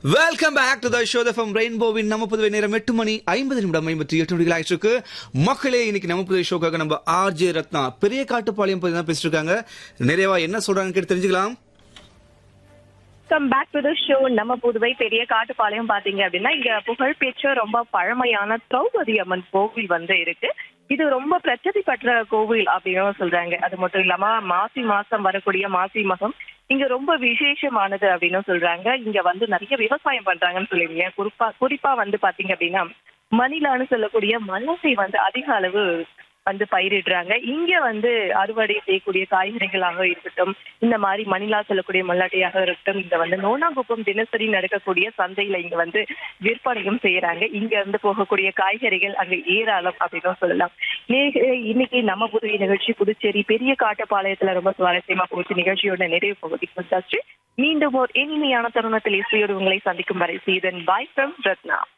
welcome back to the show from ரெயின்போவின் நம்ம புதுவை நேரம் எட்டு மணி ஐம்பது நிமிடம் ஐம்பத்தி எட்டு நொடிகள் ஆயிட்டு இருக்கு மக்களே இன்னைக்கு நம்ம புதுவை ஷோக்காக நம்ம ஆர்ஜே ரத்னா பெரிய காட்டுப்பாளையம் பத்தி தான் பேசிட்டு இருக்காங்க நிறைவா என்ன சொல்றாங்கன்னு கேட்டு தெரிஞ்சுக்கலாம் come back to the show நம்ம புதுவை பெரிய காட்டுப்பாளையம் பாத்தீங்க அப்படின்னா இங்க புகழ்பெற்ற ரொம்ப பழமையான திரௌபதி அம்மன் கோவில் வந்து இருக்கு இது ரொம்ப பிரசித்தி பெற்ற கோவில் அப்படின்னு சொல்றாங்க அது மட்டும் இல்லாம மாசி மாசம் வரக்கூடிய மாசி மகம் இங்க ரொம்ப விசேஷமானது அப்படின்னு சொல்றாங்க இங்க வந்து நிறைய விவசாயம் பண்றாங்கன்னு சொல்லிருக்கீங்க குறிப்பா குறிப்பா வந்து பாத்தீங்க அப்படின்னா மணிலான்னு சொல்லக்கூடிய மலசை வந்து அதிக அளவு வந்து பயிரிடுறாங்க இங்க வந்து அறுவடை செய்யக்கூடிய காய்கறிகளாக இருக்கட்டும் இந்த மாதிரி மணிலா சொல்லக்கூடிய மல்லாட்டையாக இருக்கட்டும் இங்க வந்து நோனாங்குப்பம் தினசரி நடக்கக்கூடிய சந்தையில இங்க வந்து விற்பனையும் செய்யறாங்க இங்க இருந்து போகக்கூடிய காய்கறிகள் அங்க ஏராளம் அப்படின்னு சொல்லலாம் நேர்களே, இன்னைக்கு நம்ம புதுவை நிகழ்ச்சி புதுச்சேரி பெரிய காட்டுப்பாளையத்துல ரொம்ப சுவாரஸ்யமா போச்சு நிகழ்ச்சியோட நிறைவு பகுதிக்கு வந்தாச்சு மீண்டும் ஒரு இனிமையான தருணத்தில் இசையோடு உங்களை சந்திக்கும் வரை சீதன் பாய் ஃப்ரம் ரத்னா